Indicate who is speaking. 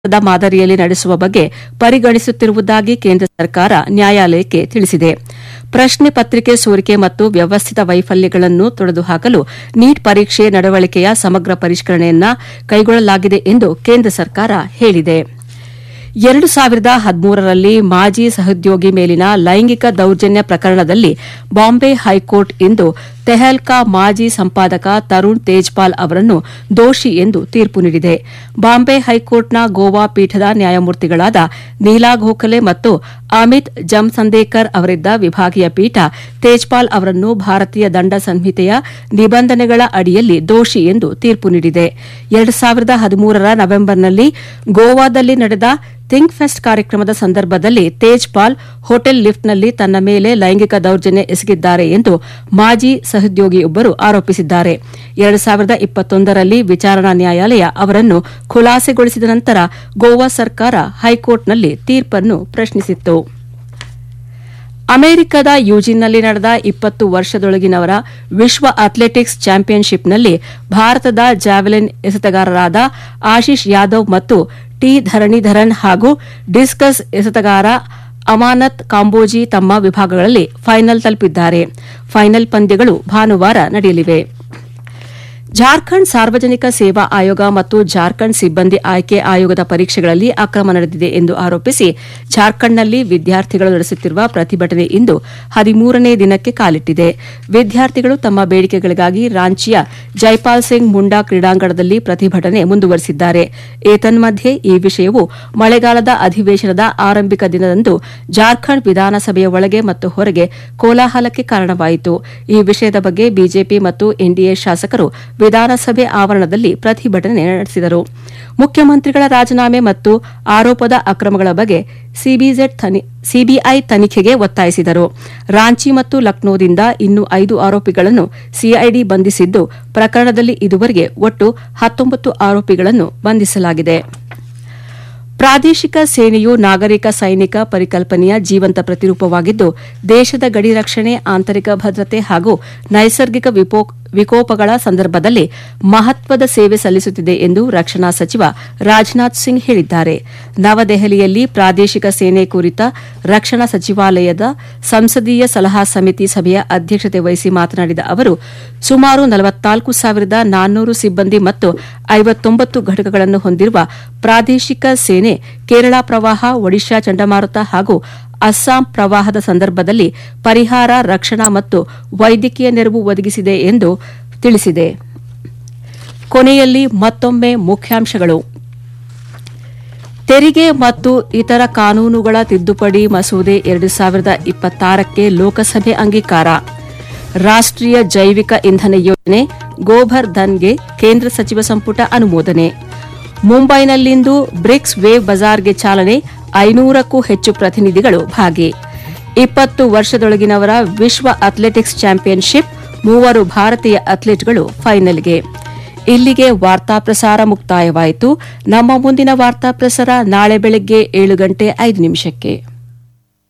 Speaker 1: the ಮಾದರಿಯಲ್ಲಿ ನಡೆಸುವ ಬಗ್ಗೆ ಪರಿಗಣಿಸುತ್ತಿರುವುದಾಗಿ ಕೇಂದ್ರ ಸರ್ಕಾರ ನ್ಯಾಯಾಲಯಕ್ಕೆ ತಿಳಿಸಿದೆ ಪ್ರಶ್ನೆ ಪತ್ರಿಕೆ ಸೋರಿಕೆ ಮತ್ತು ವ್ಯವಸ್ಥಿತ ವೈಫಲ್ಯಗಳನ್ನು ತೊಡೆದುಹಾಕಲು ನೀಟ್ ಪರೀಕ್ಷೆ ನಡವಳಿಕೆಯ ಸಮಗ್ರ ಪರಿಷ್ಕರಣೆಯನ್ನ ಕೈಗೊಳ್ಳಲಾಗಿದೆ ಎಂದು ಕೇಂದ್ರ ಸರ್ಕಾರ ಹೇಳಿದೆ ಎರಡು ಸಾವಿರದ ಹದಿಮೂರರಲ್ಲಿ ಮಾಜಿ ಸಹೋದ್ಯೋಗಿ ಮೇಲಿನ ಲೈಂಗಿಕ ದೌರ್ಜನ್ಯ ಪ್ರಕರಣದಲ್ಲಿ ಬಾಂಬೆ ಹೈಕೋರ್ಟ್ ಇಂದು ತೆಹಲ್ಕಾ ಮಾಜಿ ಸಂಪಾದಕ ತರುಣ್ ತೇಜ್ಪಾಲ್ ಅವರನ್ನು ದೋಷಿ ಎಂದು ತೀರ್ಪು ನೀಡಿದೆ ಬಾಂಬೆ ಹೈಕೋರ್ಟ್ನ ಗೋವಾ ಪೀಠದ ನ್ಯಾಯಮೂರ್ತಿಗಳಾದ ನೀಲಾ ಗೋಖಲೆ ಮತ್ತು ಅಮಿತ್ ಜಮ್ಸಂದೇಕರ್ ಅವರಿದ್ದ ವಿಭಾಗೀಯ ಪೀಠ ತೇಜ್ಪಾಲ್ ಅವರನ್ನು ಭಾರತೀಯ ದಂಡ ಸಂಹಿತೆಯ ನಿಬಂಧನೆಗಳ ಅಡಿಯಲ್ಲಿ ದೋಷಿ ಎಂದು ತೀರ್ಪು ನೀಡಿದೆ ಎರಡು ಸಾವಿರದ ಹದಿಮೂರರ ನವೆಂಬರ್ನಲ್ಲಿ ಗೋವಾದಲ್ಲಿ ನಡೆದ ಥಿಂಕ್ ಫೆಸ್ಟ್ ಕಾರ್ಯಕ್ರಮದ ಸಂದರ್ಭದಲ್ಲಿ ತೇಜ್ಪಾಲ್ ಹೋಟೆಲ್ ಲಿಫ್ಟ್ನಲ್ಲಿ ತನ್ನ ಮೇಲೆ ಲೈಂಗಿಕ ದೌರ್ಜನ್ಯ ಎಸಗಿದ್ದಾರೆ ಎಂದು ಮಾಜಿ ಸಹೋದ್ಯೋಗಿಯೊಬ್ಬರು ಆರೋಪಿಸಿದ್ದಾರೆ ಎರಡು ಸಾವಿರದ ಇಪ್ಪತ್ತೊಂದರಲ್ಲಿ ವಿಚಾರಣಾ ನ್ಯಾಯಾಲಯ ಅವರನ್ನು ಖುಲಾಸೆಗೊಳಿಸಿದ ನಂತರ ಗೋವಾ ಸರ್ಕಾರ ಹೈಕೋರ್ಟ್ನಲ್ಲಿ ತೀರ್ಪನ್ನು ಪ್ರಶ್ನಿಸಿತ್ತು ಅಮೆರಿಕದ ಯೂಜಿನ್ನಲ್ಲಿ ನಡೆದ ಇಪ್ಪತ್ತು ವರ್ಷದೊಳಗಿನವರ ವಿಶ್ವ ಅಥ್ಲೆಟಿಕ್ಸ್ ಚಾಂಪಿಯನ್ಶಿಪ್ನಲ್ಲಿ ಭಾರತದ ಜಾವೆಲಿನ್ ಎಸೆತಗಾರರಾದ ಆಶೀಶ್ ಯಾದವ್ ಮತ್ತು ಟಿ ಧರಣೀಧರನ್ ಹಾಗೂ ಡಿಸ್ಕಸ್ ಎಸೆತಗಾರ ಅಮಾನತ್ ಕಾಂಬೋಜಿ ತಮ್ಮ ವಿಭಾಗಗಳಲ್ಲಿ ಫೈನಲ್ ತಲುಪಿದ್ದಾರೆ ಫೈನಲ್ ಪಂದ್ಯಗಳು ಭಾನುವಾರ ನಡೆಯಲಿವೆ ಜಾರ್ಖಂಡ್ ಸಾರ್ವಜನಿಕ ಸೇವಾ ಆಯೋಗ ಮತ್ತು ಜಾರ್ಖಂಡ್ ಸಿಬ್ಬಂದಿ ಆಯ್ಕೆ ಆಯೋಗದ ಪರೀಕ್ಷೆಗಳಲ್ಲಿ ಅಕ್ರಮ ನಡೆದಿದೆ ಎಂದು ಆರೋಪಿಸಿ ಜಾರ್ಖಂಡ್ನಲ್ಲಿ ವಿದ್ಯಾರ್ಥಿಗಳು ನಡೆಸುತ್ತಿರುವ ಪ್ರತಿಭಟನೆ ಇಂದು ಹದಿಮೂರನೇ ದಿನಕ್ಕೆ ಕಾಲಿಟ್ಟಿದೆ ವಿದ್ಯಾರ್ಥಿಗಳು ತಮ್ಮ ಬೇಡಿಕೆಗಳಿಗಾಗಿ ರಾಂಚಿಯ ಜೈಪಾಲ್ ಸಿಂಗ್ ಮುಂಡಾ ಕ್ರೀಡಾಂಗಣದಲ್ಲಿ ಪ್ರತಿಭಟನೆ ಮುಂದುವರೆಸಿದ್ದಾರೆ ಏತನ್ಮಧ್ಯೆ ಈ ವಿಷಯವು ಮಳೆಗಾಲದ ಅಧಿವೇಶನದ ಆರಂಭಿಕ ದಿನದಂದು ಜಾರ್ಖಂಡ್ ವಿಧಾನಸಭೆಯ ಒಳಗೆ ಮತ್ತು ಹೊರಗೆ ಕೋಲಾಹಲಕ್ಕೆ ಕಾರಣವಾಯಿತು ಈ ವಿಷಯದ ಬಗ್ಗೆ ಬಿಜೆಪಿ ಮತ್ತು ಎನ್ಡಿಎ ಶಾಸಕರು ವಿಧಾನಸಭೆ ಆವರಣದಲ್ಲಿ ಪ್ರತಿಭಟನೆ ನಡೆಸಿದರು ಮುಖ್ಯಮಂತ್ರಿಗಳ ರಾಜೀನಾಮೆ ಮತ್ತು ಆರೋಪದ ಅಕ್ರಮಗಳ ಬಗ್ಗೆ ಸಿಬಿಐ ತನಿಖೆಗೆ ಒತ್ತಾಯಿಸಿದರು ರಾಂಚಿ ಮತ್ತು ಲಕ್ನೋದಿಂದ ಇನ್ನೂ ಐದು ಆರೋಪಿಗಳನ್ನು ಸಿಐಡಿ ಬಂಧಿಸಿದ್ದು ಪ್ರಕರಣದಲ್ಲಿ ಇದುವರೆಗೆ ಒಟ್ಟು ಹತ್ತೊಂಬತ್ತು ಆರೋಪಿಗಳನ್ನು ಬಂಧಿಸಲಾಗಿದೆ ಪ್ರಾದೇಶಿಕ ಸೇನೆಯು ನಾಗರಿಕ ಸೈನಿಕ ಪರಿಕಲ್ಪನೆಯ ಜೀವಂತ ಪ್ರತಿರೂಪವಾಗಿದ್ದು ದೇಶದ ಗಡಿ ರಕ್ಷಣೆ ಆಂತರಿಕ ಭದ್ರತೆ ಹಾಗೂ ನೈಸರ್ಗಿಕ ವಿಕೋಪಗಳ ಸಂದರ್ಭದಲ್ಲಿ ಮಹತ್ವದ ಸೇವೆ ಸಲ್ಲಿಸುತ್ತಿದೆ ಎಂದು ರಕ್ಷಣಾ ಸಚಿವ ರಾಜನಾಥ್ ಸಿಂಗ್ ಹೇಳಿದ್ದಾರೆ ನವದೆಹಲಿಯಲ್ಲಿ ಪ್ರಾದೇಶಿಕ ಸೇನೆ ಕುರಿತ ರಕ್ಷಣಾ ಸಚಿವಾಲಯದ ಸಂಸದೀಯ ಸಲಹಾ ಸಮಿತಿ ಸಭೆಯ ಅಧ್ಯಕ್ಷತೆ ವಹಿಸಿ ಮಾತನಾಡಿದ ಅವರು ಸುಮಾರು ನಲವತ್ನಾಲ್ಕು ಸಾವಿರದ ನಾನ್ನೂರು ಸಿಬ್ಬಂದಿ ಮತ್ತು ಐವತ್ತೊಂಬತ್ತು ಘಟಕಗಳನ್ನು ಹೊಂದಿರುವ ಪ್ರಾದೇಶಿಕ ಸೇನೆ ಕೇರಳ ಪ್ರವಾಹ ಒಡಿಶಾ ಚಂಡಮಾರುತ ಹಾಗೂ ಅಸ್ಸಾಂ ಪ್ರವಾಹದ ಸಂದರ್ಭದಲ್ಲಿ ಪರಿಹಾರ ರಕ್ಷಣಾ ಮತ್ತು ವೈದ್ಯಕೀಯ ನೆರವು ಒದಗಿಸಿದೆ ಎಂದು ತಿಳಿಸಿದೆ ಕೊನೆಯಲ್ಲಿ ಮತ್ತೊಮ್ಮೆ ಮುಖ್ಯಾಂಶಗಳು ತೆರಿಗೆ ಮತ್ತು ಇತರ ಕಾನೂನುಗಳ ತಿದ್ದುಪಡಿ ಮಸೂದೆ ಎರಡು ಸಾವಿರದ ಇಪ್ಪತ್ತಾರಕ್ಕೆ ಲೋಕಸಭೆ ಅಂಗೀಕಾರ ರಾಷ್ಟೀಯ ಜೈವಿಕ ಇಂಧನ ಯೋಜನೆ ಗೋಬರ್ ಧನ್ಗೆ ಕೇಂದ್ರ ಸಚಿವ ಸಂಪುಟ ಅನುಮೋದನೆ ಮುಂಬೈನಲ್ಲಿಂದು ಬ್ರಿಕ್ಸ್ ವೇವ್ ಬಜಾರ್ಗೆ ಚಾಲನೆ ಐನೂರಕ್ಕೂ ಹೆಚ್ಚು ಪ್ರತಿನಿಧಿಗಳು ಭಾಗಿ ಇಪ್ಪತ್ತು ವರ್ಷದೊಳಗಿನವರ ವಿಶ್ವ ಅಥ್ಲೆಟಿಕ್ಸ್ ಚಾಂಪಿಯನ್ಶಿಪ್ ಮೂವರು ಭಾರತೀಯ ಅಥ್ಲೀಟ್ಗಳು ಫೈನಲ್ಗೆ ಇಲ್ಲಿಗೆ ವಾರ್ತಾ ಪ್ರಸಾರ ಮುಕ್ತಾಯವಾಯಿತು ನಮ್ಮ ಮುಂದಿನ ವಾರ್ತಾ ಪ್ರಸಾರ ನಾಳೆ ಬೆಳಗ್ಗೆ ಏಳು ಗಂಟೆ ಐದು ನಿಮಿಷಕ್ಕೆ